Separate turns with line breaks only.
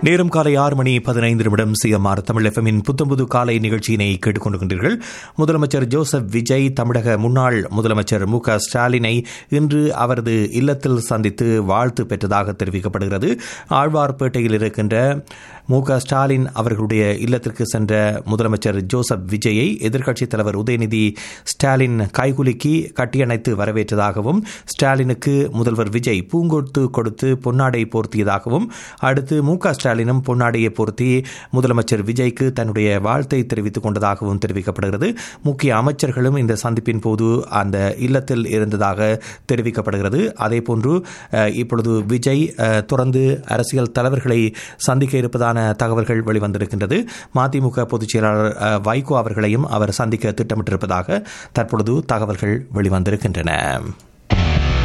நேரம் காலை ஆறு மணி பதினைந்து நிமிடம் சிஎம்ஆர் தமிழ் எஃப்எம்மின் புத்தம்புது காலை நிகழ்ச்சியினை கேட்டுக்கொண்டிருக்கின்றீர்கள் முதலமைச்சர் ஜோசப் விஜய் தமிழக முன்னாள் முதலமைச்சர் மு க ஸ்டாலினை இன்று அவரது இல்லத்தில் சந்தித்து வாழ்த்து பெற்றதாக தெரிவிக்கப்படுகிறது ஆழ்வார்பேட்டையில் இருக்கின்ற மு க ஸ்டாலின் அவர்களுடைய இல்லத்திற்கு சென்ற முதலமைச்சர் ஜோசப் விஜயை எதிர்க்கட்சித் தலைவர் உதயநிதி ஸ்டாலின் கைகுலுக்கி கட்டியணைத்து வரவேற்றதாகவும் ஸ்டாலினுக்கு முதல்வர் விஜய் பூங்கொத்து கொடுத்து பொன்னாடை போர்த்தியதாகவும் அடுத்து மு க ஸ்டாலினும் பொன்னாடையை பொருத்தி முதலமைச்சர் விஜய்க்கு தன்னுடைய வாழ்த்தை தெரிவித்துக் கொண்டதாகவும் தெரிவிக்கப்படுகிறது முக்கிய அமைச்சர்களும் இந்த சந்திப்பின் போது அந்த இல்லத்தில் இருந்ததாக தெரிவிக்கப்படுகிறது அதேபோன்று அஹ், இப்பொழுது விஜய் அஹ், தொடர்ந்து அரசியல் தலைவர்களை சந்திக்க இருப்பதான தகவல்கள் வெளிவந்திருக்கின்றது மதிமுக பொதுச் செயலாளர் அஹ், வைகோ அவர்களையும் அவர் சந்திக்க திட்டமிட்டிருப்பதாக தற்பொழுது தகவல்கள் வெளிவந்திருக்கின்றன